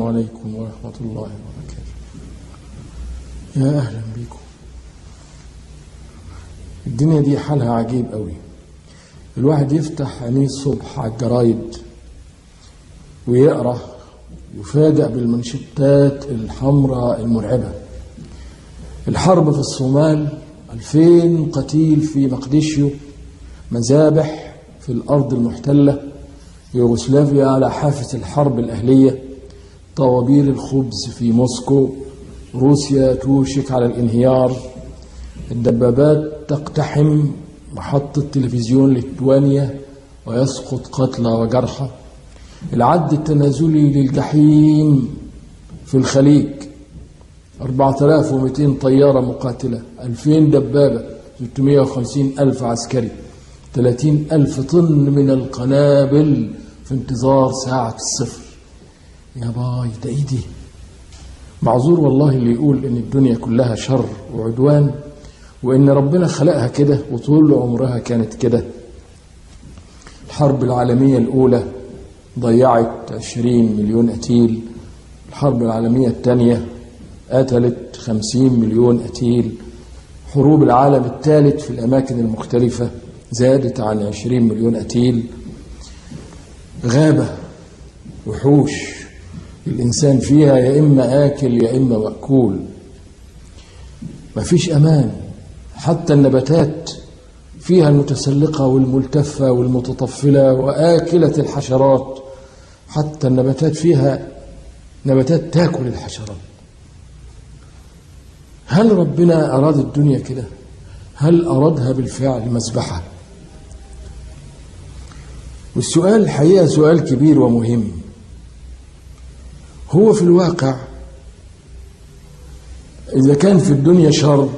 عليكم ورحمة الله وبركاته يا أهلا بكم الدنيا دي حالها عجيب قوي الواحد يفتح عينيه الصبح على الجرايد ويقرأ يفاجأ بالمنشطات الحمراء المرعبة الحرب في الصومال ألفين قتيل في مقديشيو مذابح في الأرض المحتلة يوغوسلافيا على حافة الحرب الأهلية طوابير الخبز في موسكو روسيا توشك على الانهيار الدبابات تقتحم محطة تلفزيون ليتوانيا ويسقط قتلى وجرحى العد التنازلي للجحيم في الخليج 4200 طيارة مقاتلة 2000 دبابة 650 ألف عسكري 30 ألف طن من القنابل في انتظار ساعة الصفر يا باي ده ايه دي معذور والله اللي يقول ان الدنيا كلها شر وعدوان وان ربنا خلقها كده وطول عمرها كانت كده الحرب العالمية الأولى ضيعت 20 مليون قتيل الحرب العالمية الثانية قتلت 50 مليون قتيل حروب العالم الثالث في الأماكن المختلفة زادت عن 20 مليون قتيل غابة وحوش الإنسان فيها يا إما آكل يا إما مأكول مفيش أمان حتى النباتات فيها المتسلقة والملتفة والمتطفلة وآكلة الحشرات حتى النباتات فيها نباتات تاكل الحشرات هل ربنا أراد الدنيا كده هل أرادها بالفعل مذبحة والسؤال الحقيقة سؤال كبير ومهم هو في الواقع إذا كان في الدنيا شر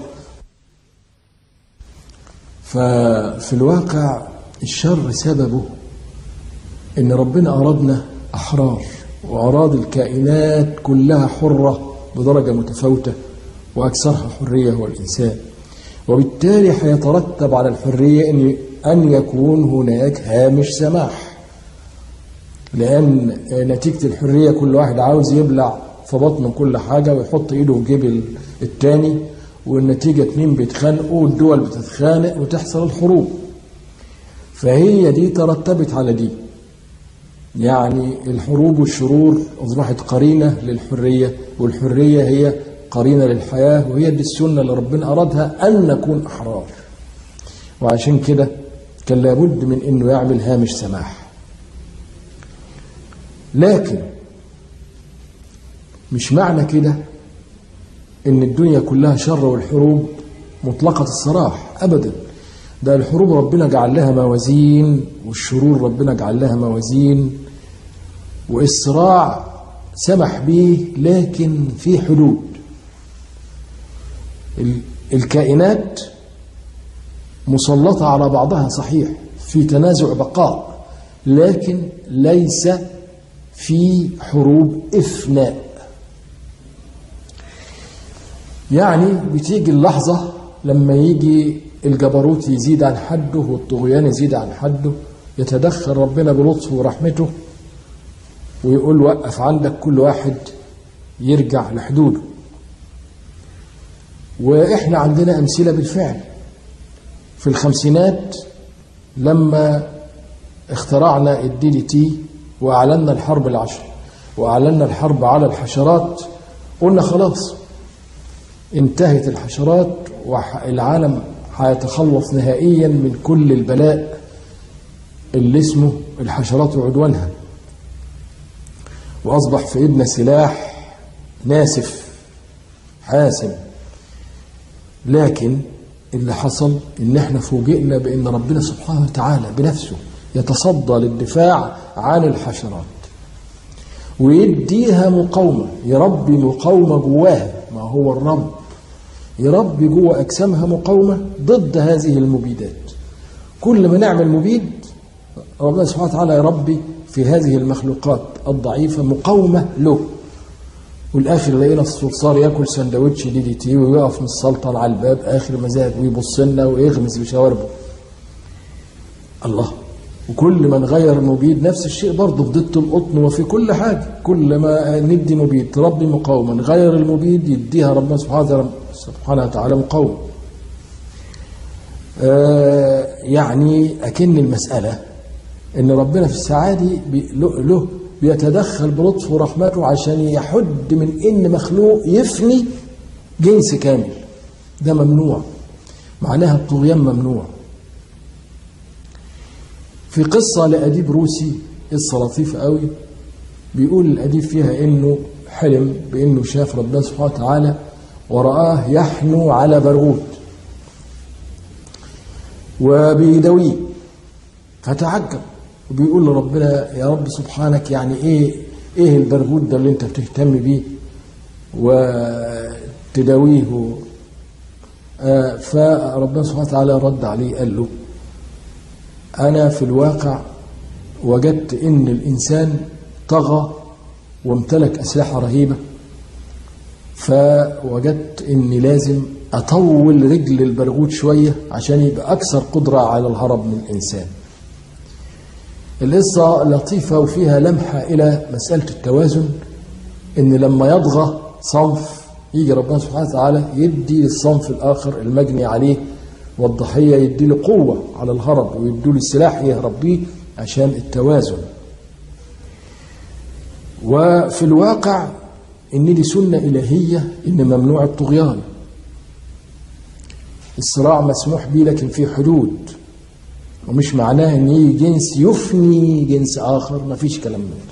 ففي الواقع الشر سببه ان ربنا ارادنا احرار واراد الكائنات كلها حره بدرجه متفاوته واكثرها حريه هو الانسان وبالتالي هيترتب على الحريه ان ان يكون هناك هامش سماح لان نتيجه الحريه كل واحد عاوز يبلع في بطنه كل حاجه ويحط ايده في جيب التاني والنتيجة اتنين بيتخانقوا والدول بتتخانق وتحصل الحروب فهي دي ترتبت على دي يعني الحروب والشرور أصبحت قرينة للحرية والحرية هي قرينة للحياة وهي دي السنة اللي ربنا أرادها أن نكون أحرار وعشان كده كان لابد من أنه يعمل هامش سماح لكن مش معنى كده ان الدنيا كلها شر والحروب مطلقة السراح ابدا ده الحروب ربنا جعل لها موازين والشرور ربنا جعل لها موازين والصراع سمح به لكن في حدود الكائنات مسلطة على بعضها صحيح في تنازع بقاء لكن ليس في حروب إفناء يعني بتيجي اللحظة لما يجي الجبروت يزيد عن حده والطغيان يزيد عن حده يتدخل ربنا بلطفه ورحمته ويقول وقف عندك كل واحد يرجع لحدوده واحنا عندنا امثله بالفعل في الخمسينات لما اخترعنا الدي دي تي واعلنا الحرب العشر واعلنا الحرب على الحشرات قلنا خلاص انتهت الحشرات والعالم هيتخلص نهائيا من كل البلاء اللي اسمه الحشرات وعدوانها واصبح في ايدنا سلاح ناسف حاسم لكن اللي حصل ان احنا فوجئنا بان ربنا سبحانه وتعالى بنفسه يتصدى للدفاع عن الحشرات ويديها مقاومه يربي مقاومه جواها ما هو الرب يربي جوه اجسامها مقاومه ضد هذه المبيدات كل ما نعمل مبيد ربنا سبحانه وتعالى يربي في هذه المخلوقات الضعيفه مقاومه له والاخر لقينا الصرصار ياكل سندوتش دي دي تي ويقف من السلطن على الباب اخر مزاج ويبص لنا ويغمز بشواربه الله وكل ما نغير المبيد نفس الشيء برضه في ضد القطن وفي كل حاجة كل ما ندي مبيد تربي مقاومة نغير المبيد يديها ربنا سبحانه سبحانه وتعالى مقاومة آه يعني أكن المسألة إن ربنا في الساعة دي بي- له له بيتدخل بلطفه ورحمته عشان يحد من إن مخلوق يفني جنس كامل ده ممنوع معناها الطغيان ممنوع في قصة لأديب روسي قصة لطيفة قوي بيقول الأديب فيها إنه حلم بإنه شاف ربنا سبحانه وتعالى ورآه يحنو على برغوث وبيداويه فتعجب وبيقول لربنا يا رب سبحانك يعني ايه ايه البرغوث ده اللي انت بتهتم بيه وتداويه آه، فربنا سبحانه وتعالى رد عليه قال له أنا في الواقع وجدت إن الإنسان طغى وامتلك أسلحة رهيبة فوجدت إني لازم أطول رجل البرغوث شوية عشان يبقى أكثر قدرة على الهرب من الإنسان القصة لطيفة وفيها لمحة إلى مسألة التوازن إن لما يطغى صنف يجي ربنا سبحانه وتعالى يدي للصنف الآخر المجني عليه والضحية يدي له قوة على الهرب ويدي له السلاح يهرب بيه عشان التوازن وفي الواقع إن دي سنة إلهية إن ممنوع الطغيان الصراع مسموح به لكن في حدود ومش معناه ان يجي جنس يفني جنس اخر ما فيش كلام من ده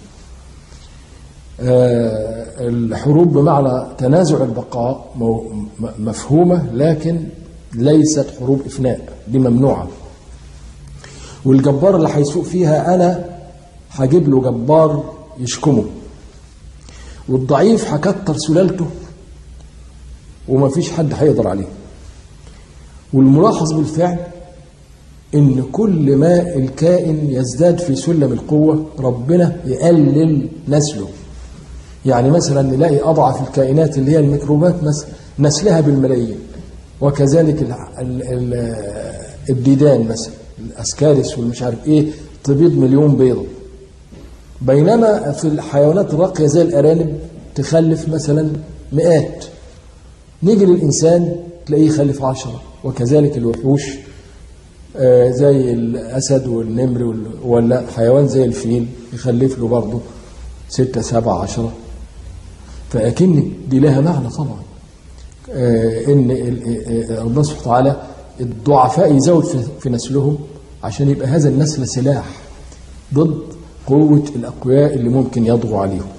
آه، الحروب بمعنى تنازع البقاء مو- م- مفهومة لكن ليست حروب إفناء دي ممنوعة والجبار اللي هيسوق فيها أنا هجيب له جبار يشكمه والضعيف هكتر سلالته ومفيش حد هيقدر عليه والملاحظ بالفعل ان كل ما الكائن يزداد في سلم القوه ربنا يقلل نسله يعني مثلا نلاقي اضعف الكائنات اللي هي الميكروبات مثلا نسلها بالملايين وكذلك ال ال ال الديدان مثلا الاسكارس والمش عارف ايه تبيض مليون بيضه بينما في الحيوانات الراقيه زي الارانب تخلف مثلا مئات نيجي للانسان تلاقيه يخلف عشرة وكذلك الوحوش آه، زي الأسد والنمر وال- ولا حيوان زي الفيل يخلف له برضه ستة سبعة عشرة فأكن دي لها معنى طبعا آه، إن ال- آه، ربنا سبحانه وتعالى الضعفاء يزود في- في نسلهم عشان يبقى هذا النسل سلاح ضد قوة الأقوياء اللي ممكن يضغوا عليهم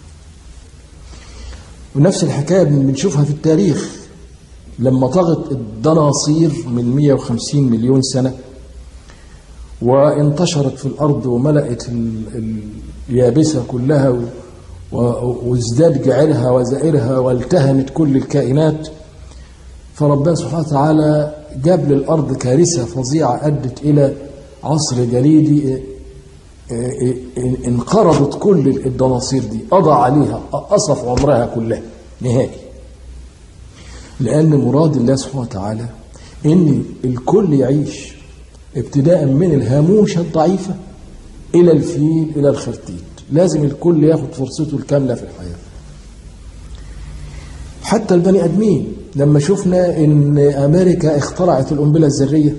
ونفس الحكاية بنشوفها في التاريخ لما طغت الدناصير من 150 مليون سنة وانتشرت في الأرض وملأت ال- اليابسة كلها و- و- وازداد جعلها وزائرها والتهمت كل الكائنات فربنا سبحانه وتعالى جاب للأرض كارثة فظيعة أدت إلى عصر جليدي اه، اه، اه، انقرضت كل الدناصير دي قضى عليها قصف عمرها كلها نهائي لأن مراد الله سبحانه وتعالى إن الكل يعيش ابتداء من الهاموشة الضعيفة إلى الفيل إلى الخرتيت لازم الكل ياخد فرصته الكاملة في الحياة حتى البني آدمين لما شفنا إن أمريكا اخترعت القنبلة الذرية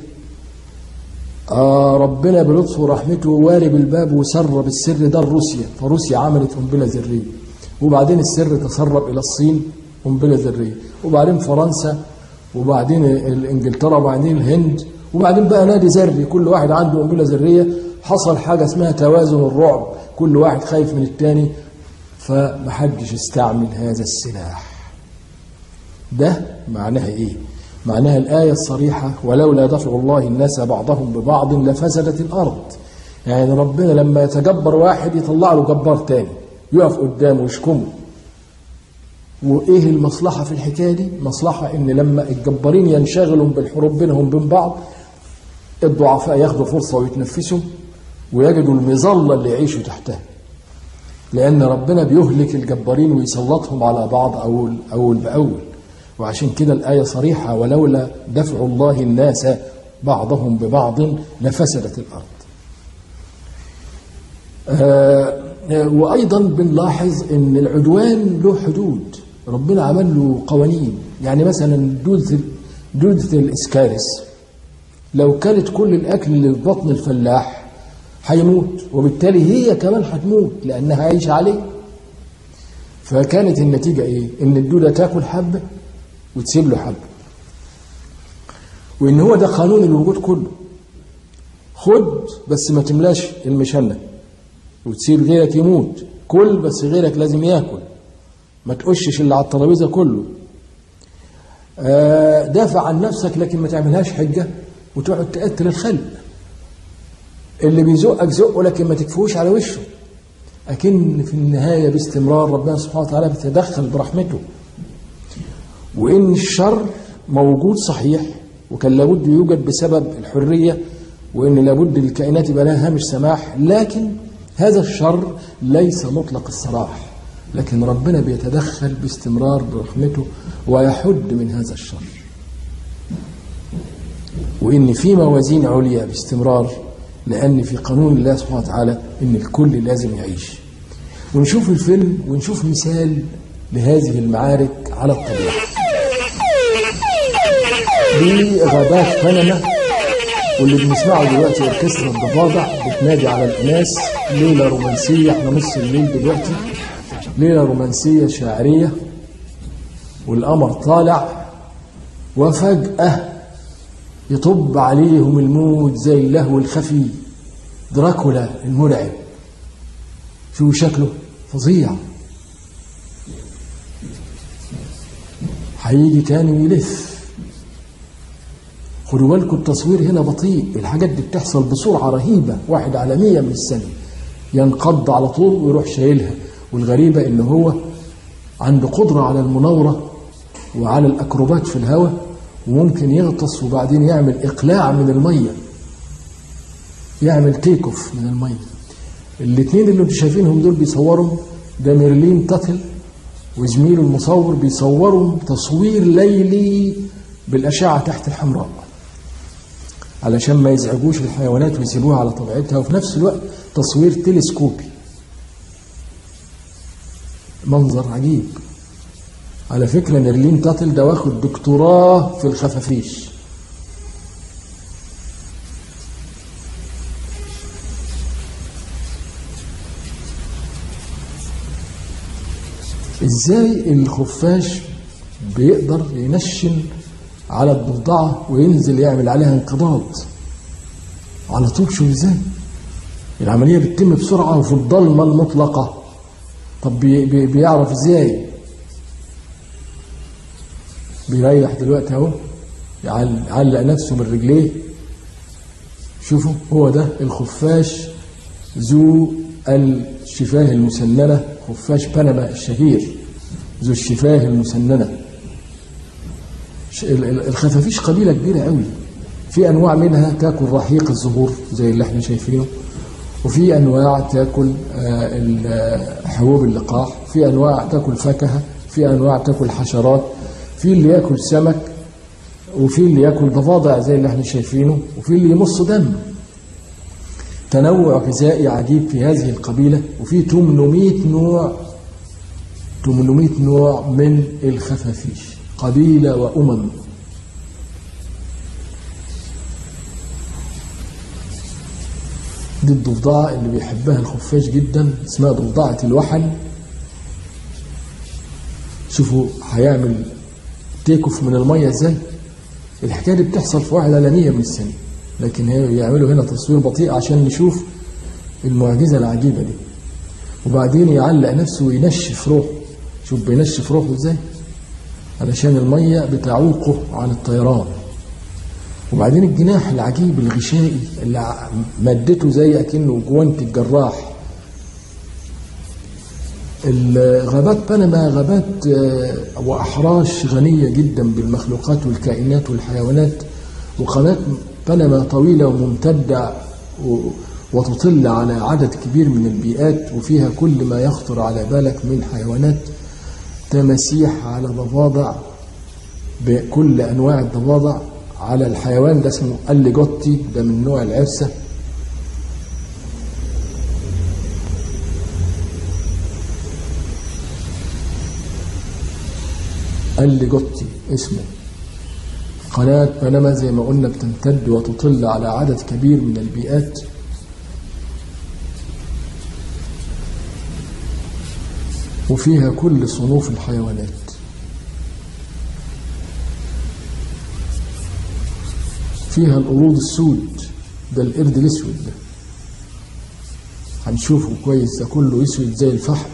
آه ربنا بلطفه ورحمته وارب الباب وسرب السر ده لروسيا فروسيا عملت قنبلة ذرية وبعدين السر تسرب إلى الصين قنبلة ذرية وبعدين فرنسا وبعدين ال- انجلترا وبعدين الهند وبعدين بقى نادي ذري كل واحد عنده قنبلة ذرية حصل حاجة اسمها توازن الرعب كل واحد خايف من التاني فمحدش استعمل هذا السلاح ده معناها ايه معناها الآية الصريحة ولولا دفع الله الناس بعضهم ببعض لفسدت الأرض يعني ربنا لما يتجبر واحد يطلع له جبار تاني يقف قدامه ويشكمه وايه المصلحة في الحكاية دي مصلحة ان لما الجبارين ينشغلوا بالحروب بينهم وبين بعض الضعفاء ياخدوا فرصة ويتنفسوا ويجدوا المظلة اللي يعيشوا تحتها لأن ربنا بيهلك الجبارين ويسلطهم على بعض أول أول بأول وعشان كده الآية صريحة ولولا دفع الله الناس بعضهم ببعض لفسدت الأرض آه وأيضا بنلاحظ أن العدوان له حدود ربنا عمل له قوانين يعني مثلا دودة دودة الإسكارس لو كانت كل الأكل اللي في بطن الفلاح هيموت وبالتالي هي كمان هتموت لأنها عايشة عليه فكانت النتيجة إيه؟ إن الدودة تاكل حبة وتسيب له حبة وإن هو ده قانون الوجود كله خد بس ما تملاش المشنة وتسيب غيرك يموت كل بس غيرك لازم ياكل ما تقشش اللي على الترابيزة كله آه دافع عن نفسك لكن ما تعملهاش حجة وتقعد تقتل الخلق اللي بيزقك زقه لكن ما تكفوش على وشه أكن في النهاية باستمرار ربنا سبحانه وتعالى بيتدخل برحمته وإن الشر موجود صحيح وكان لابد يوجد بسبب الحرية وإن لابد للكائنات يبقى لها هامش سماح لكن هذا الشر ليس مطلق السراح لكن ربنا بيتدخل باستمرار برحمته ويحد من هذا الشر وإن في موازين عليا باستمرار لأن في قانون الله سبحانه وتعالى إن الكل لازم يعيش ونشوف الفيلم ونشوف مثال لهذه المعارك على الطبيعة دي غابات بنما واللي بنسمعه دلوقتي اوركسترا الضفادع بتنادي على الناس ليله رومانسيه احنا نص الليل دلوقتي ليله رومانسيه شاعريه والقمر طالع وفجاه يطب عليهم الموت زي اللهو الخفي دراكولا المرعب شو شكله فظيع هيجي تاني ويلف خدوا بالكم التصوير هنا بطيء الحاجات دي بتحصل بسرعة رهيبة واحد على مية من الثانية ينقض على طول ويروح شايلها والغريبة ان هو عنده قدرة على المناورة وعلى الأكروبات في الهواء وممكن يغطس وبعدين يعمل إقلاع من المية يعمل تيك اوف من المية الاثنين اللي انتم شايفينهم دول بيصوروا ده ميرلين تاتل وزميله المصور بيصوروا تصوير ليلي بالأشعة تحت الحمراء علشان ما يزعجوش الحيوانات ويسيبوها على طبيعتها وفي نفس الوقت تصوير تلسكوبي منظر عجيب على فكرة نيرلين تاتل ده واخد دكتوراه في الخفافيش ازاي الخفاش بيقدر ينشن على الضفدعة وينزل يعمل عليها انقباض على طول شو ازاي العملية بتتم بسرعة وفي الضلمة المطلقة طب بي بي بيعرف ازاي بيريح دلوقتي اهو يعلق نفسه من رجليه شوفوا هو ده الخفاش ذو الشفاه المسننة خفاش بنما الشهير ذو الشفاه المسننة الخفافيش قبيلة كبيرة قوي في أنواع منها تاكل رحيق الزهور زي اللي احنا شايفينه وفي أنواع تاكل حبوب اللقاح في أنواع تاكل فاكهة في أنواع تاكل حشرات في اللي ياكل سمك وفي اللي ياكل ضفادع زي اللي احنا شايفينه وفي اللي يمص دم تنوع غذائي عجيب في هذه القبيلة وفي 800 نوع 800 نوع من الخفافيش قبيلة وأمم دي الضفدعة اللي بيحبها الخفاش جدا اسمها ضفدعة الوحل شوفوا هيعمل تيكوف من المية ازاي الحكاية دي بتحصل في واحد على مية من السنة لكن يعملوا هنا تصوير بطيء عشان نشوف المعجزة العجيبة دي وبعدين يعلق نفسه وينشف روحه شوف بينشف روحه ازاي علشان المية بتعوقه عن الطيران وبعدين الجناح العجيب الغشائي اللي مادته زي اكنه جوانت الجراح الغابات بنما غابات واحراش غنيه جدا بالمخلوقات والكائنات والحيوانات وقناه بنما طويله وممتده وتطل على عدد كبير من البيئات وفيها كل ما يخطر على بالك من حيوانات تماسيح على ضفادع بكل انواع الضفادع على الحيوان ده اسمه الليجوتي ده من نوع العرسه الليجوتي اسمه قناة بنما زي ما قلنا بتمتد وتطل على عدد كبير من البيئات وفيها كل صنوف الحيوانات فيها القرود السود ده القرد الاسود ده هنشوفه كويس ده كله اسود زي الفحم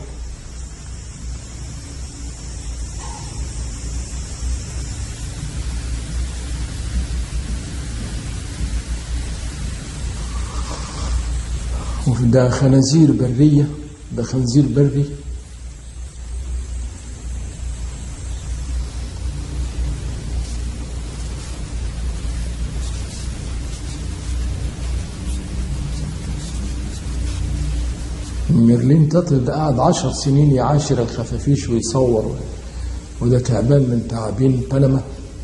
وفي ده خنازير برية ده خنزير بري ميرلين تطل ده قعد عشر سنين يعاشر الخفافيش ويصور وده تعبان من تعابين بنما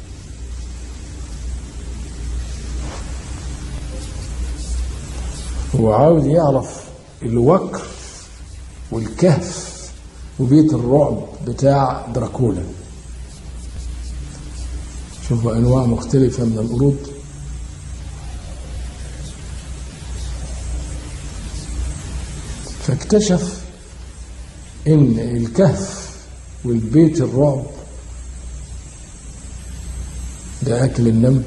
هو عاوز يعرف الوكر والكهف وبيت الرعب بتاع دراكولا شوفوا انواع مختلفه من القرود فاكتشف ان الكهف والبيت الرعب ده اكل النمل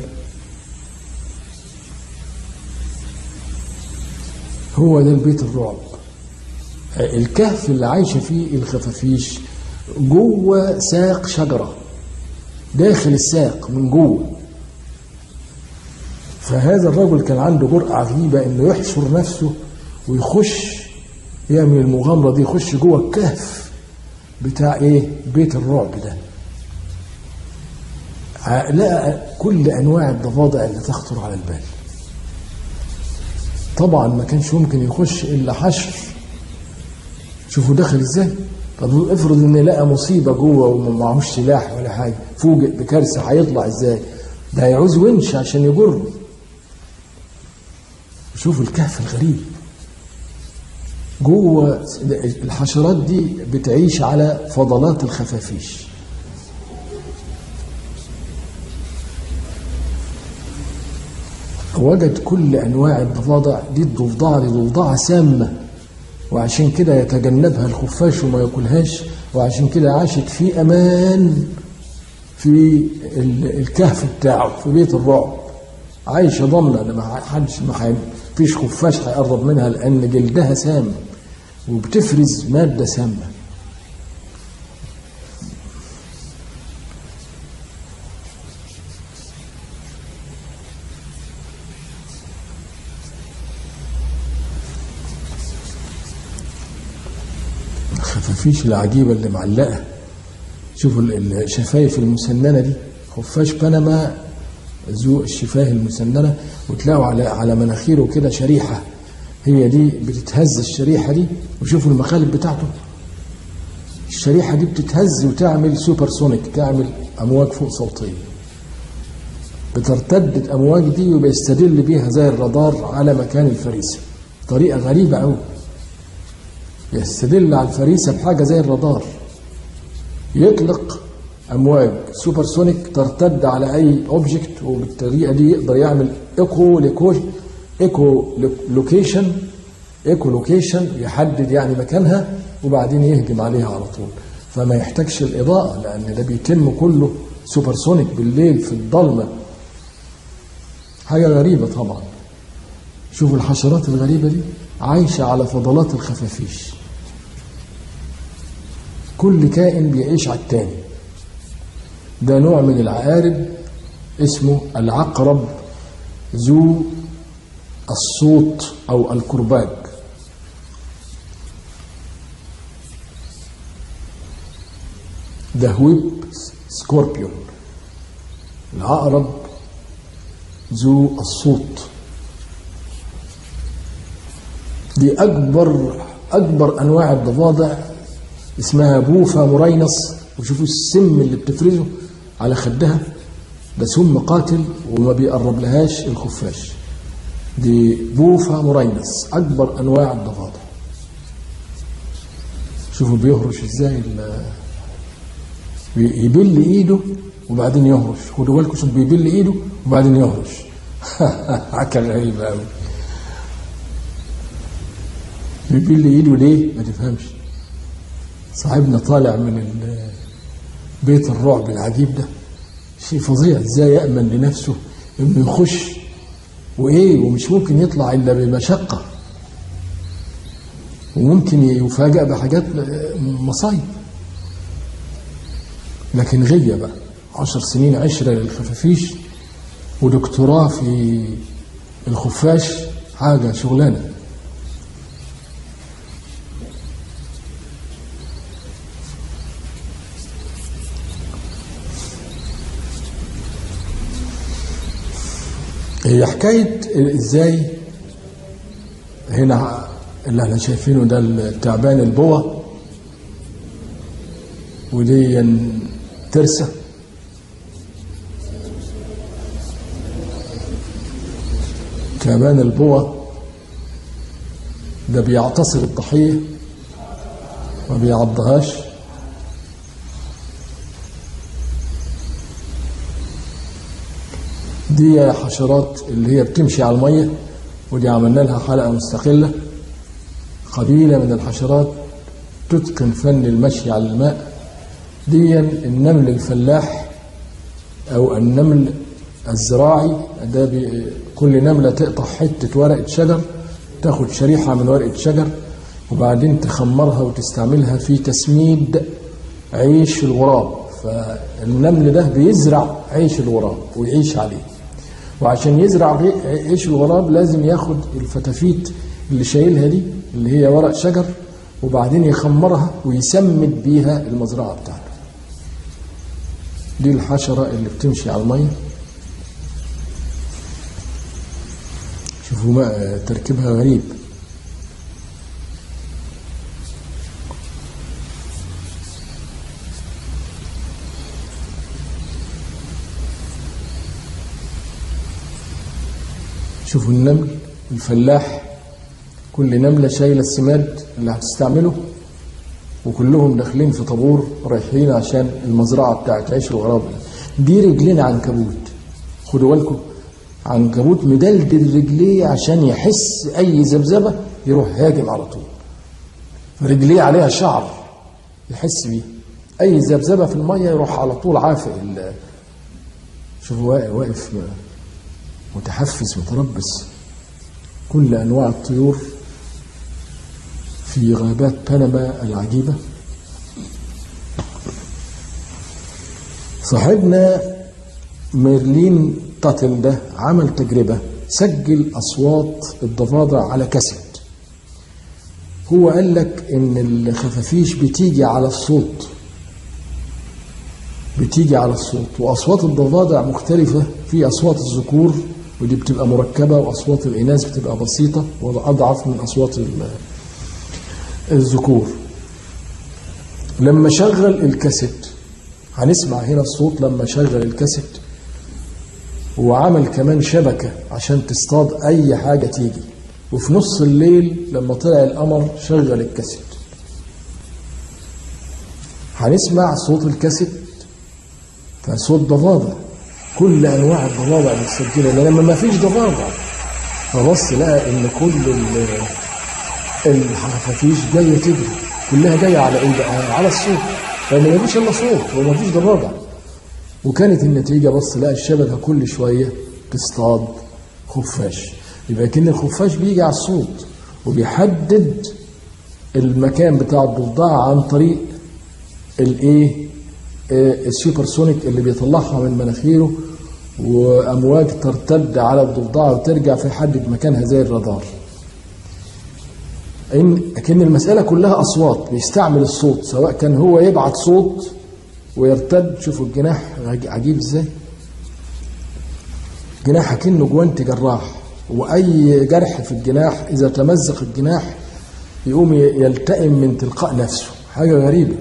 هو ده البيت الرعب الكهف اللي عايشه فيه الخفافيش جوه ساق شجره داخل الساق من جوه فهذا الرجل كان عنده جرأة عجيبة انه يحشر نفسه ويخش يعمل المغامرة دي يخش جوه الكهف بتاع ايه بيت الرعب ده لقى كل انواع الضفادع اللي تخطر على البال طبعا ما كانش ممكن يخش الا حشر شوفوا دخل ازاي طب افرض ان لقى مصيبه جوه وما معهوش سلاح ولا حاجه فوجئ بكارثه هيطلع ازاي ده هيعوز ونش عشان يجره شوفوا الكهف الغريب جوه الحشرات دي بتعيش على فضلات الخفافيش وجد كل انواع الضفادع دي الضفدعه دي ضفدعه سامه وعشان كده يتجنبها الخفاش وما ياكلهاش وعشان كده عاشت في امان في الكهف بتاعه في بيت الرعب عايشه ضامنه ما حدش ما فيش خفاش هيقرب منها لان جلدها سام وبتفرز ماده سامه الخفافيش العجيبة اللي معلقة شوفوا الشفايف المسننة دي خفاش بنما ذو الشفاه المسننة وتلاقوا على على مناخيره كده شريحة هي دي بتتهز الشريحة دي وشوفوا المخالب بتاعته الشريحة دي بتتهز وتعمل سوبر سونيك تعمل أمواج فوق صوتية بترتد الأمواج دي وبيستدل بيها زي الرادار على مكان الفريسة طريقة غريبة أوي يستدل على الفريسة بحاجة زي الرادار يطلق أمواج سوبر سونيك ترتد على أي أوبجكت وبالطريقة دي يقدر يعمل إيكو ليكوش إيكو لوكيشن إيكو لوكيشن يحدد يعني مكانها وبعدين يهجم عليها على طول فما يحتاجش الإضاءة لأن ده بيتم كله سوبر سونيك بالليل في الضلمة حاجة غريبة طبعا شوفوا الحشرات الغريبة دي عايشة على فضلات الخفافيش كل كائن بيعيش على التاني ده نوع من العقارب اسمه العقرب ذو الصوت او الكرباج ده هويب سكوربيون العقرب ذو الصوت دي اكبر اكبر انواع الضفادع اسمها بوفا مرينس وشوفوا السم اللي بتفرزه على خدها ده سم قاتل وما بيقرب لهاش الخفاش دي بوفا مرينس اكبر انواع الضفادع شوفوا بيهرش ازاي يبل ايده وبعدين يهرش خدوا بالكم شوف بيبل ايده وبعدين يهرش حكى غريبة قوي بيبل ايده ليه ما تفهمش صاحبنا طالع من ال- بيت الرعب العجيب ده شيء فظيع ازاي يأمن لنفسه انه يخش وايه ومش ممكن يطلع الا بمشقة وممكن يفاجأ بحاجات مصايب لكن غية بقى عشر سنين عشرة للخفافيش ودكتوراه في الخفاش حاجة شغلانة هي حكاية ازاي هنا اللي احنا شايفينه ده التعبان البوة ودي ترسة تعبان البوة ده بيعتصر الضحية ما بيعضهاش دي حشرات اللي هي بتمشي على المية ودي عملنا لها حلقة مستقلة قبيلة من الحشرات تتقن فن المشي على الماء دي النمل الفلاح أو النمل الزراعي ده بي- كل نملة تقطع حتة ورقة شجر تاخد شريحة من ورقة شجر وبعدين تخمرها وتستعملها في تسميد عيش الغراب فالنمل ده بيزرع عيش الغراب ويعيش عليه وعشان يزرع غي- عيش الغراب لازم ياخد الفتافيت اللي شايلها دي اللي هي ورق شجر وبعدين يخمرها ويسمد بيها المزرعة بتاعته دي الحشرة اللي بتمشي على المية شوفوا بقى تركيبها غريب شوفوا النمل الفلاح كل نملة شايلة السماد اللي هتستعمله وكلهم داخلين في طابور رايحين عشان المزرعة بتاعت عيش الغراب دي رجلين عنكبوت خدوا بالكم عنكبوت مدلدل رجليه عشان يحس أي ذبذبة يروح هاجم على طول رجليه عليها شعر يحس بيه أي ذبذبة في المية يروح على طول عافق ال- شوفوا واقف- واقف متحفز متربص كل أنواع الطيور في غابات بنما العجيبة صاحبنا ميرلين تاتل ده عمل تجربة سجل أصوات الضفادع على كاسيت هو قال لك إن الخفافيش بتيجي على الصوت بتيجي على الصوت وأصوات الضفادع مختلفة في أصوات الذكور ودي بتبقى مركبة وأصوات الإناث بتبقى بسيطة وأضعف من أصوات ال- الذكور لما شغل الكاسيت هنسمع هنا الصوت لما شغل الكاسيت وعمل كمان شبكة عشان تصطاد أي حاجة تيجي وفي نص الليل لما طلع القمر شغل الكاسيت هنسمع صوت الكاسيت فصوت ضفادع كل انواع الضفادع متسجله لان لما ما فيش ضفادع فبص لقى ان كل ال- الحفافيش جايه تجري كلها جايه على ايه بقى؟ على الصوت لان ما فيش الا صوت وما فيش ضفادع وكانت النتيجه بص لقى الشبكه كل شويه تصطاد خفاش يبقى كان الخفاش بيجي على الصوت وبيحدد المكان بتاع الضفدع عن طريق الايه آه، السوبرسونيك اللي بيطلعها من مناخيره وامواج ترتد على الضفدعه وترجع فيحدد مكانها زي الرادار ان لكن المساله كلها اصوات بيستعمل الصوت سواء كان هو يبعت صوت ويرتد شوفوا الجناح عج- عجيب ازاي جناح كأنه جوانت جراح واي جرح في الجناح اذا تمزق الجناح يقوم ي- يلتئم من تلقاء نفسه حاجه غريبه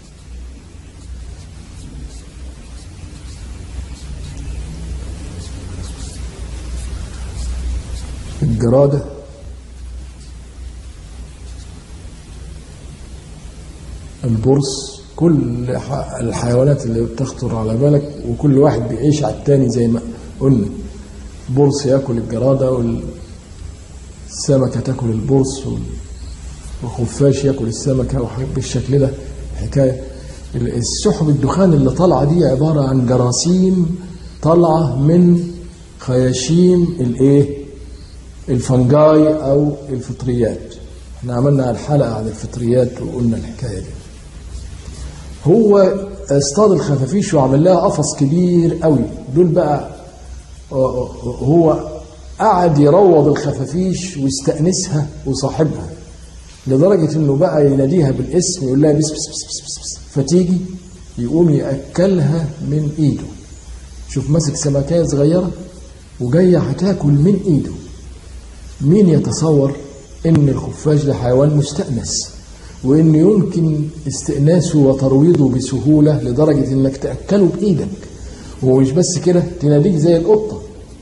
الجرادة البرص كل ح- الحيوانات اللي بتخطر على بالك وكل واحد بيعيش على التاني زي ما قلنا برص ياكل الجرادة والسمكة تاكل البرص وال- والخفاش ياكل السمكة وحاجات بالشكل ده حكاية ال- السحب الدخان اللي طالعة دي عبارة عن جراثيم طالعة من خياشيم الايه الفنجاي او الفطريات احنا عملنا الحلقة عن الفطريات وقلنا الحكاية دي هو اصطاد الخفافيش وعمل لها قفص كبير قوي دول بقى هو قعد يروض الخفافيش ويستأنسها وصاحبها لدرجة انه بقى يناديها بالاسم يقول لها بس بس بس بس بس, بس فتيجي يقوم يأكلها من ايده شوف ماسك سمكية صغيرة وجاية هتاكل من ايده مين يتصور ان الخفاش ده حيوان مستأنس وان يمكن استئناسه وترويضه بسهولة لدرجة انك تأكله بايدك ومش بس كده تناديك زي القطة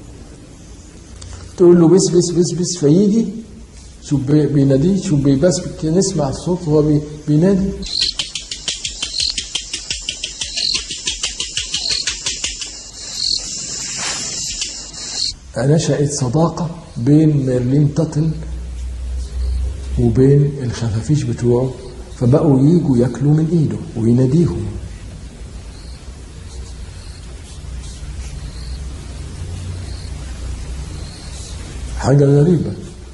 تقول له بس بس بس بس فيجي شوف بي- بيناديه شوف بيبس كده نسمع الصوت وهو بي- بينادي نشأت صداقة بين ميرلين تاتل وبين الخفافيش بتوعه فبقوا ييجوا ياكلوا من ايده ويناديهم حاجة غريبة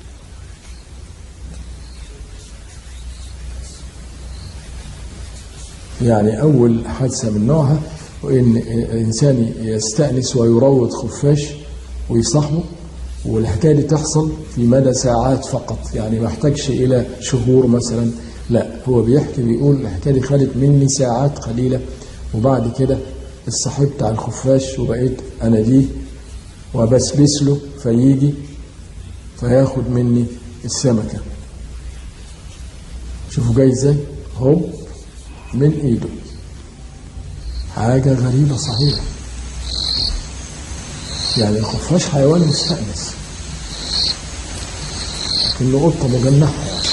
يعني أول حادثة من نوعها وإن إنسان يستأنس ويروض خفاش ويصاحبه والحكاية دي تحصل في مدى ساعات فقط يعني ما يحتاجش إلى شهور مثلا لا هو بيحكي بيقول الحكاية دي خدت مني ساعات قليلة وبعد كده اتصاحبت على الخفاش وبقيت أناديه وبسبس له فيجي فياخد مني السمكة شوفوا جاي ازاي هوب من ايده حاجة غريبة صحيح يعني الخفاش حيوان مستأنس لكنه قطة مجنحة يعني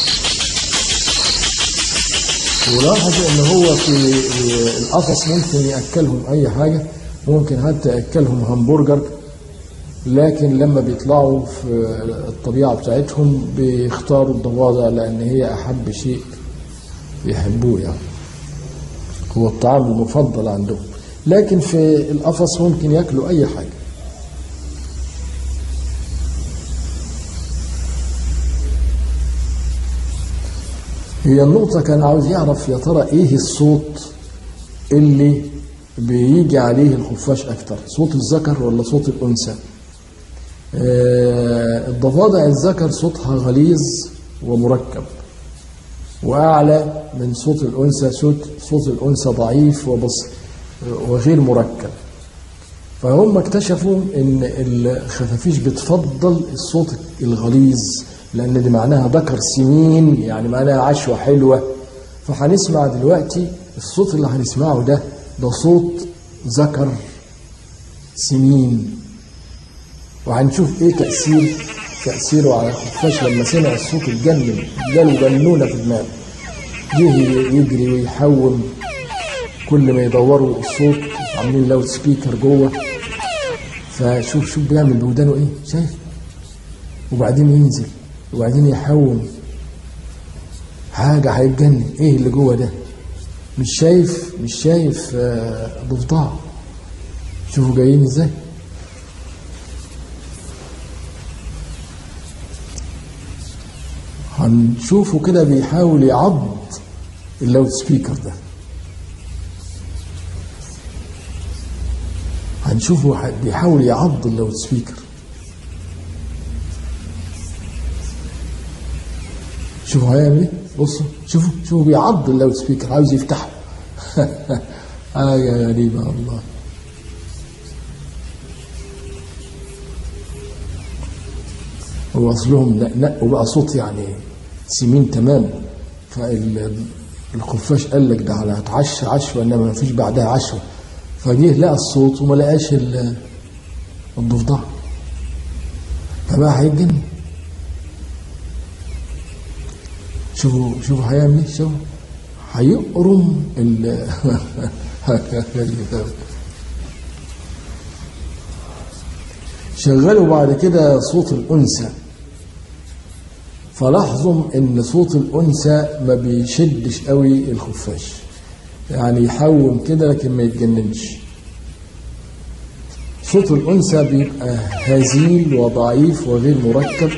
ولاحظ ان هو في القفص ممكن ياكلهم اي حاجه ممكن حتى ياكلهم همبرجر لكن لما بيطلعوا في الطبيعه بتاعتهم بيختاروا الضفادع لان هي احب شيء يحبوه يعني هو الطعام المفضل عندهم لكن في القفص ممكن ياكلوا اي حاجه هي النقطة كان عاوز يعرف يا ترى ايه الصوت اللي بيجي عليه الخفاش أكتر صوت الذكر ولا صوت الأنثى آه الضفادع الذكر صوتها غليظ ومركب وأعلى من صوت الأنثى صوت صوت الأنثى ضعيف وبس وغير مركب فهم اكتشفوا ان الخفافيش بتفضل الصوت الغليظ لان دي معناها ذكر سمين يعني معناها عشوه حلوه فهنسمع دلوقتي الصوت اللي هنسمعه ده ده صوت ذكر سمين وهنشوف ايه تاثير تاثيره على الخفاش لما سمع الصوت الجنن جاله جنونه في دماغه جه يجري ويحوم كل ما يدوروا الصوت عاملين لاود سبيكر جوه فشوف شوف بيعمل بودانه ايه شايف وبعدين ينزل وبعدين يحوم حاجة هيتجنن ايه اللي جوه ده مش شايف مش شايف آه ضفدع شوفوا جايين ازاي هنشوفه كده بيحاول يعض اللاود سبيكر ده هنشوفه بيحاول يعض اللاود سبيكر شوفوا هيعمل ايه بصوا شوفوا شوفوا بيعض اللاود سبيكر عاوز يفتحه حاجه غريبه والله هو اصلهم نقوا بقى صوت يعني سمين تمام فالخفاش قال لك ده على هتعشى عشوه انما ما فيش بعدها عشوه فجه لقى الصوت وما لقاش الضفدع فبقى هيتجنن شوفوا شوفوا هيعمل ايه شوفوا هيقرم ال شغلوا بعد كده صوت الأنثى فلاحظوا ان صوت الأنثى ما بيشدش قوي الخفاش يعني يحوم كده لكن ما يتجننش صوت الأنثى بيبقى هزيل وضعيف وغير مركب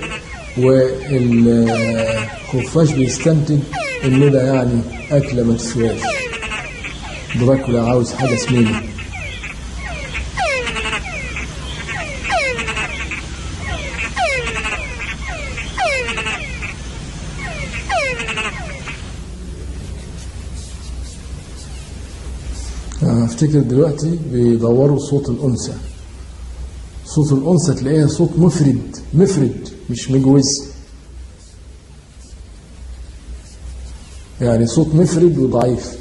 والخفاش بيستنتج ان ده يعني أكلة ما تسواش دراكولا عاوز حاجة سمينة افتكر دلوقتي بيدوروا صوت الأنثى صوت الأنثى تلاقيها صوت مفرد مفرد مش مجوز يعني صوت مفرد وضعيف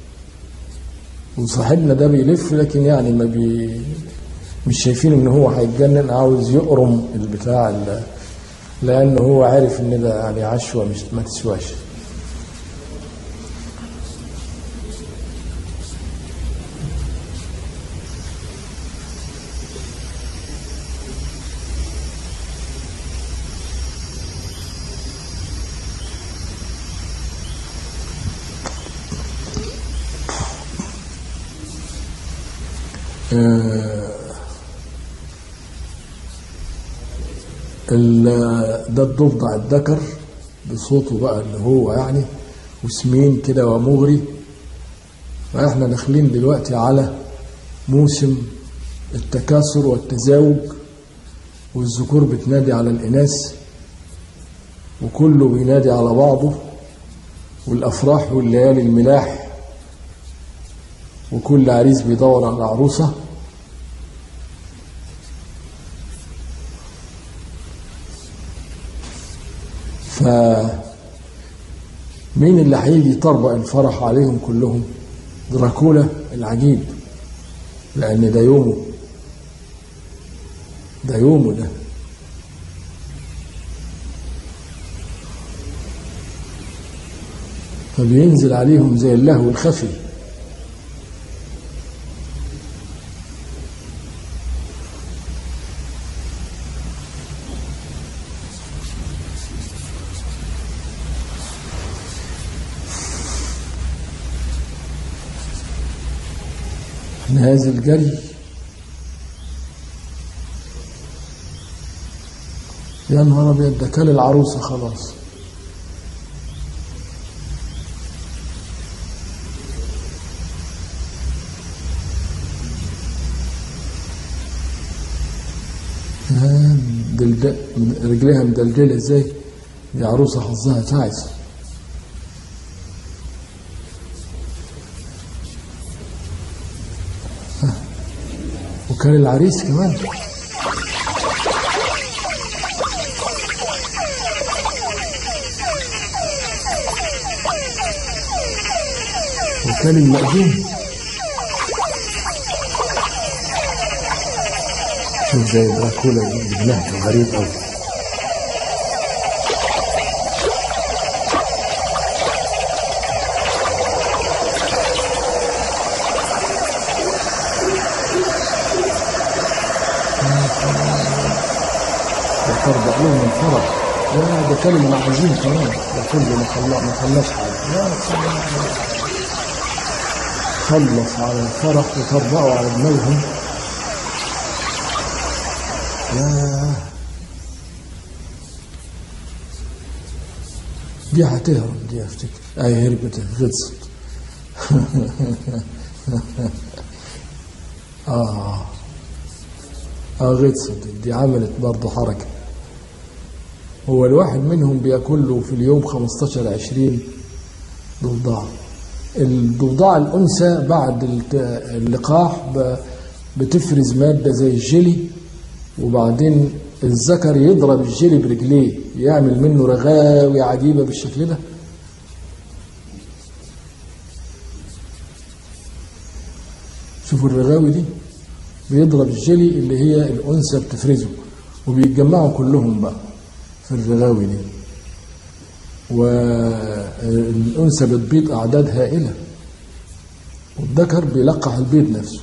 وصاحبنا ده بيلف لكن يعني ما بي مش شايفين ان هو هيتجنن عاوز يقرم البتاع ال- لان هو عارف ان ده يعني عشوه مش ما تسواش آه، ال- ده الضفدع الذكر بصوته بقى اللي هو يعني وسمين كده ومغري فاحنا داخلين دلوقتي على موسم التكاثر والتزاوج والذكور بتنادي على الإناث وكله بينادي على بعضه والأفراح والليالي الملاح وكل عريس بيدور على عروسة ف مين اللي هيجي يطربق الفرح عليهم كلهم دراكولا العجيب لأن ده يومه ده يومه ده فبينزل عليهم زي اللهو الخفي نازل جري يا نهار ابيض ده كل العروسه خلاص آه، دلد- رجليها مدلدله ازاي دي عروسه حظها تعس وكان العريس كمان وكان المأذون شوف زي دراكولا بنهج غريب قوي وتربع لهم الفرح لا ده كلمة عظيم كمان ده كله ما خلص ما خلص حاجة لا خلص على الفرح وطربقوا على دماغهم يا دي هتهرب دي افتكر اي هربت غطست اه اه غطست دي عملت برضه حركه هو الواحد منهم بياكل له في اليوم 15 20 ضفدع الضفدع الانثى بعد الت- اللقاح ب- بتفرز ماده زي الجيلي وبعدين الذكر يضرب الجيلي برجليه يعمل منه رغاوي عجيبه بالشكل ده شوفوا الرغاوي دي بيضرب الجيلي اللي هي الانثى بتفرزه وبيتجمعوا كلهم بقى في الرغاوي دي و الأنثى بتبيض أعداد هائلة والذكر بيلقح البيض نفسه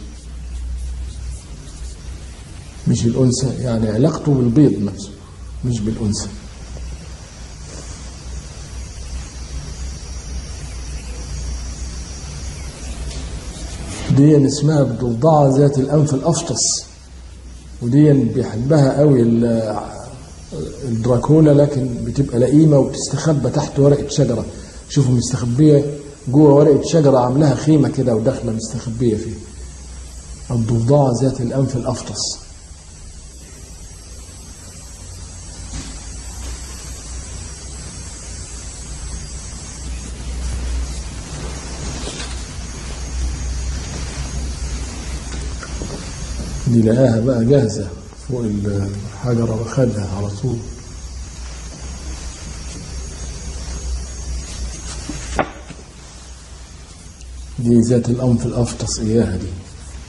مش الأنثى يعني علاقته بالبيض نفسه مش بالأنثى دي اسمها الضفدعة ذات الأنف الأفطس ودي بيحبها قوي ال- الدراكولا لكن بتبقى لئيمة وبتستخبى تحت ورقة شجرة شوفوا مستخبية جوه ورقة شجرة عاملاها خيمة كده وداخلة مستخبية فيها الضفدعة ذات الأنف الأفطس دي لقاها بقى جاهزة فوق الحجرة وخدها على طول دي ذات الأنف الأفطس إياها دي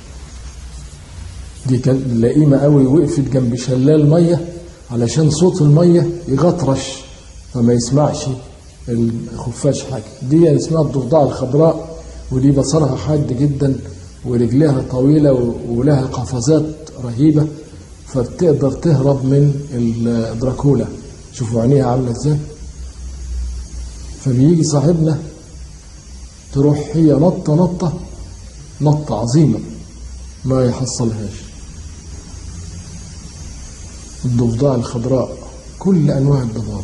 دي كانت لئيمة قوي وقفت جنب شلال مية علشان صوت المية يغطرش فما يسمعش الخفاش حاجة دي اسمها الضفدعة الخضراء ودي بصرها حاد جدا ورجلها طويلة ولها قفزات رهيبة فبتقدر تهرب من الدراكولا شوفوا عينيها عاملة ازاي فبيجي صاحبنا تروح هي نطة نطة نطة عظيمة ما يحصلهاش الضفدعة الخضراء كل أنواع الضفادع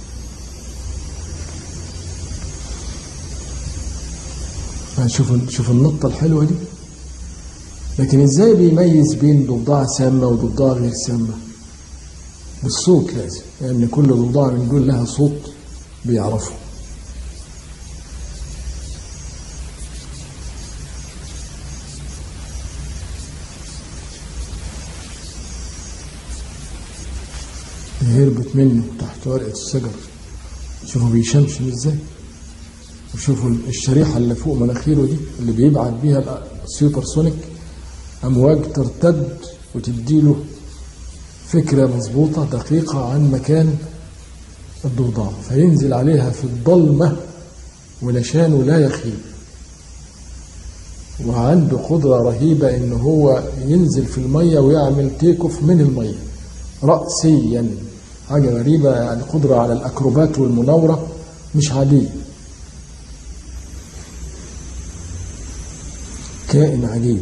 شوف شوف النطة الحلوة دي لكن ازاي بيميز بين ضفدعة سامة وضفدعة غير سامة بالصوت لازم لأن يعني كل ضفدعة من دول لها صوت بيعرفه هربت منه تحت ورقة الشجر شوفوا بيشمشم ازاي وشوفوا الشريحة اللي فوق مناخيره دي اللي بيبعت بيها السوبر سونيك أمواج ترتد وتديله فكرة مظبوطة دقيقة عن مكان الضفدع فينزل عليها في الضلمة ولشانه لا يخيب وعنده قدرة رهيبة إن هو ينزل في المية ويعمل تيكوف من المية رأسيا حاجة غريبة يعني قدرة على الأكروبات والمناورة مش عادية كائن عجيب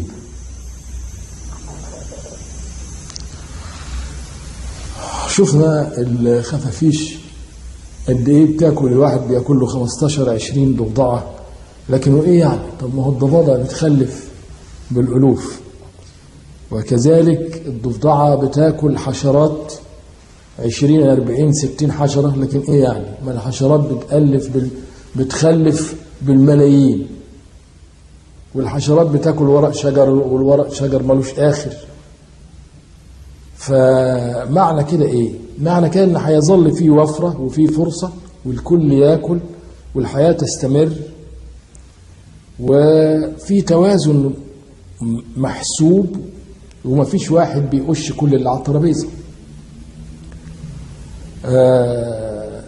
شفنا الخفافيش قد ايه بتاكل الواحد بياكل له 15 20 ضفدعه لكن وايه يعني طب ما هو الضفادع بتخلف بالالوف وكذلك الضفدعه بتاكل حشرات 20 40 60 حشره لكن ايه يعني ما الحشرات بتالف بال... بتخلف بالملايين والحشرات بتاكل ورق شجر والورق شجر ملوش اخر فمعنى كده ايه معنى كده ان هيظل في وفره وفي فرصه والكل ياكل والحياه تستمر وفي توازن محسوب ومفيش واحد بيقش كل اللي على الترابيزه آه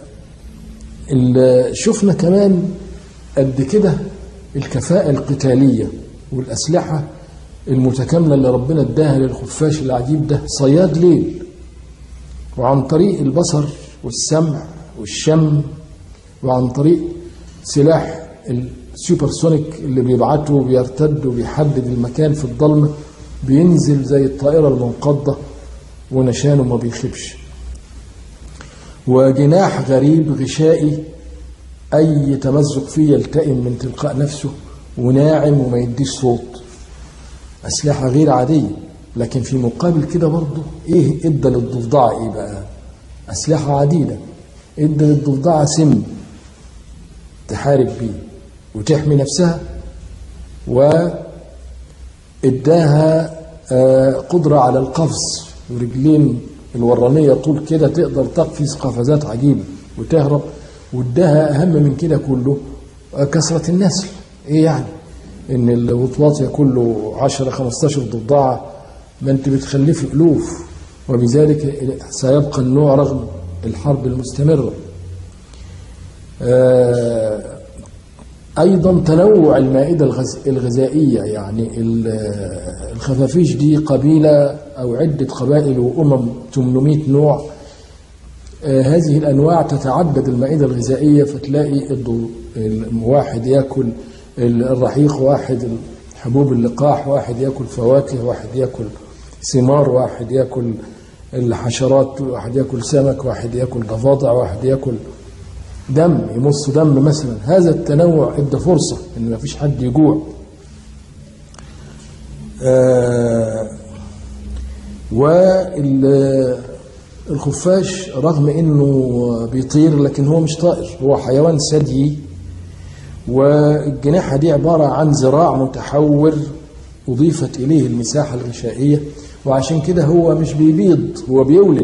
شفنا كمان قد كده الكفاءة القتالية والأسلحة المتكاملة اللي ربنا اداها للخفاش العجيب ده صياد ليل وعن طريق البصر والسمع والشم وعن طريق سلاح السوبرسونيك اللي بيبعته بيرتد وبيحدد المكان في الضلمة بينزل زي الطائرة المنقضة ونشانه ما بيخيبش وجناح غريب غشائي أي تمزق فيه يلتئم من تلقاء نفسه وناعم وما يديش صوت أسلحة غير عادية لكن في مقابل كده برضه إيه إدى للضفدعة إيه بقى أسلحة عديدة إدى للضفدعة سم تحارب بيه وتحمي نفسها وإداها قدرة على القفز ورجلين الورانية طول كده تقدر تقفز قفزات عجيبة وتهرب واداها أهم من كده كله كثرة النسل إيه يعني إن الوطواط يكون له 10 15 ضفدعة ما أنت بتخلفي ألوف وبذلك سيبقى النوع رغم الحرب المستمرة آه أيضا تنوع المائدة الغز- الغذائية يعني ال- الخفافيش دي قبيلة أو عدة قبائل وأمم 800 نوع آه، هذه الأنواع تتعدد المائدة الغذائية فتلاقي الضو- ال- واحد يأكل ال- الرحيق واحد حبوب اللقاح واحد يأكل فواكه واحد يأكل ثمار واحد يأكل الحشرات واحد يأكل سمك واحد يأكل ضفادع واحد يأكل دم يمص دم مثلا هذا التنوع ادى فرصة ان ما فيش حد يجوع آه والخفاش رغم انه بيطير لكن هو مش طائر هو حيوان ثديي والجناحة دي عبارة عن ذراع متحور أضيفت إليه المساحة الغشائية وعشان كده هو مش بيبيض هو بيولد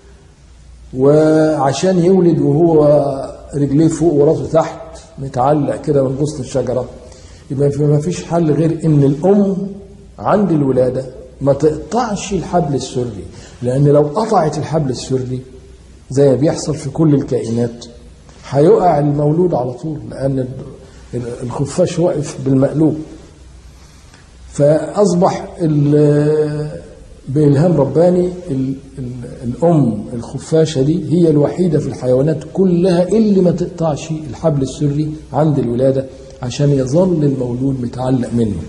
وعشان يولد وهو رجليه فوق وراسه تحت متعلق كده من غصن الشجرة يبقى في- ما فيش حل غير ان الام عند الولادة ما تقطعش الحبل السري لان لو قطعت الحبل السري زي ما بيحصل في كل الكائنات هيقع المولود على طول لان ال- ال- الخفاش واقف بالمقلوب فأصبح ال- بإلهام رباني ال- ال- الأم الخفاشة دي هي الوحيدة في الحيوانات كلها اللي ما تقطعش الحبل السري عند الولادة عشان يظل المولود متعلق منه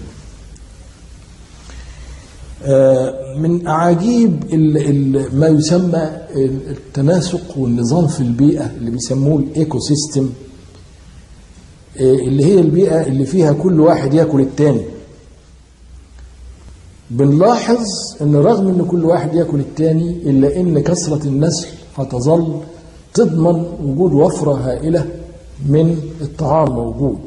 آه، من أعاجيب ال- ال- ما يسمى ال- التناسق والنظام في البيئة اللي بيسموه الإيكو سيستم آه، اللي هي البيئة اللي فيها كل واحد ياكل التاني بنلاحظ ان رغم ان كل واحد ياكل التاني الا ان كثره النسل هتظل تضمن وجود وفره هائله من الطعام موجود.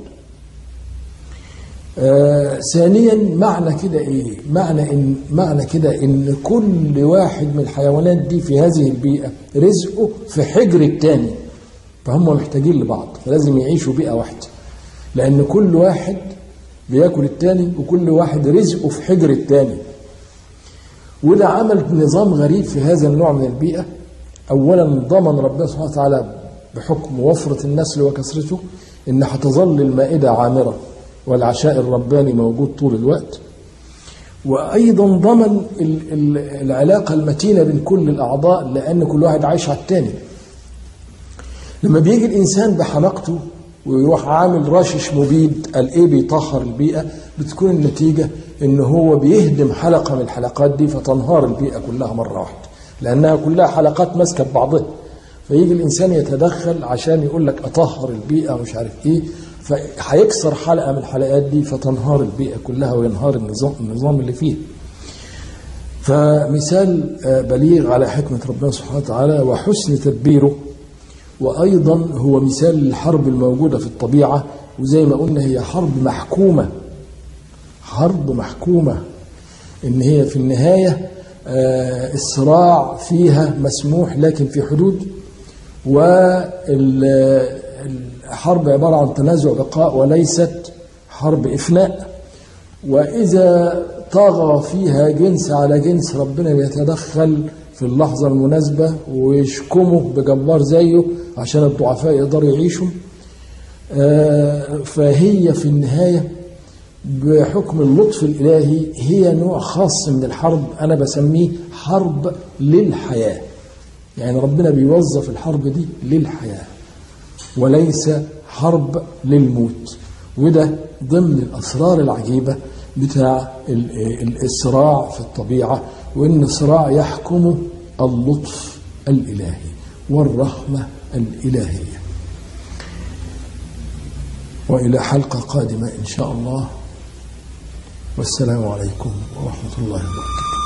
آه ثانيا معنى كده ايه؟ معنى ان معنى كده ان كل واحد من الحيوانات دي في هذه البيئه رزقه في حجر التاني. فهم محتاجين لبعض فلازم يعيشوا بيئه واحده. لان كل واحد بياكل التاني وكل واحد رزقه في حجر التاني وده عمل نظام غريب في هذا النوع من البيئة أولا ضمن ربنا سبحانه وتعالى بحكم وفرة النسل وكثرته إن هتظل المائدة عامرة والعشاء الرباني موجود طول الوقت وأيضا ضمن ال- ال- العلاقة المتينة بين كل الأعضاء لأن كل واحد عايش على التاني لما بيجي الانسان بحماقته ويروح عامل رشش مبيد قال ايه بيطهر البيئه بتكون النتيجه ان هو بيهدم حلقه من الحلقات دي فتنهار البيئه كلها مره واحده لانها كلها حلقات ماسكه ببعضها فيجي الانسان يتدخل عشان يقول لك اطهر البيئه ومش عارف ايه فهيكسر حلقه من الحلقات دي فتنهار البيئه كلها وينهار النظام النظام اللي فيها فمثال آه، بليغ على حكمة ربنا سبحانه وتعالى وحسن تدبيره وأيضا هو مثال للحرب الموجودة في الطبيعة وزي ما قلنا هي حرب محكومة حرب محكومة إن هي في النهاية آه، الصراع فيها مسموح لكن في حدود والحرب عبارة عن تنازع بقاء وليست حرب إفناء وإذا طغى فيها جنس على جنس ربنا بيتدخل في اللحظة المناسبة ويشكمه بجبار زيه عشان الضعفاء يقدروا يعيشوا آه، فهي في النهاية بحكم اللطف الإلهي هي نوع خاص من الحرب أنا بسميه حرب للحياة يعني ربنا بيوظف الحرب دي للحياة وليس حرب للموت وده ضمن الأسرار العجيبة بتاع ال- ال- الصراع في الطبيعة وإن الصراع يحكمه اللطف الإلهي والرحمة الإلهية وإلى حلقة قادمة إن شاء الله والسلام عليكم ورحمة الله وبركاته